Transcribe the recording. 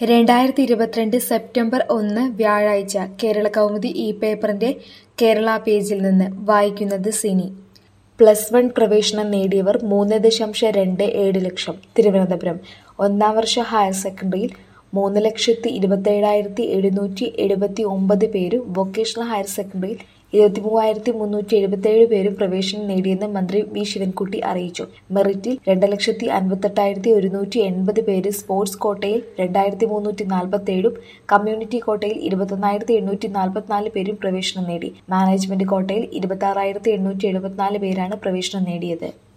രണ്ടായിരത്തി ഇരുപത്തിരണ്ട് സെപ്റ്റംബർ ഒന്ന് വ്യാഴാഴ്ച കേരള കൗമുദി ഈ പേപ്പറിന്റെ കേരള പേജിൽ നിന്ന് വായിക്കുന്നത് സിനി പ്ലസ് വൺ പ്രവേശനം നേടിയവർ മൂന്ന് ദശാംശം രണ്ട് ഏഴ് ലക്ഷം തിരുവനന്തപുരം ഒന്നാം വർഷ ഹയർ സെക്കൻഡറിയിൽ മൂന്ന് ലക്ഷത്തി ഇരുപത്തേഴായിരത്തി എഴുന്നൂറ്റി എഴുപത്തി ഒമ്പത് പേരും വൊക്കേഷണൽ ഹയർ സെക്കൻഡറിയിൽ ഇരുപത്തി മൂവായിരത്തി മുന്നൂറ്റി എഴുപത്തേഴ് പേരും പ്രവേശനം നേടിയെന്ന് മന്ത്രി വി ശിവൻകുട്ടി അറിയിച്ചു മെറിറ്റിൽ രണ്ട് ലക്ഷത്തി അൻപത്തെട്ടായിരത്തി ഒരുന്നൂറ്റി എൺപത് പേര് സ്പോർട്സ് കോട്ടയിൽ രണ്ടായിരത്തി മുന്നൂറ്റി നാൽപ്പത്തേഴും കമ്മ്യൂണിറ്റി കോട്ടയിൽ ഇരുപത്തൊന്നായിരത്തി എണ്ണൂറ്റി നാൽപ്പത്തിനാല് പേരും പ്രവേശനം നേടി മാനേജ്മെന്റ് കോട്ടയിൽ ഇരുപത്തി ആറായിരത്തി എണ്ണൂറ്റി എഴുപത്തിനാല് പേരാണ് പ്രവേശനം നേടിയത്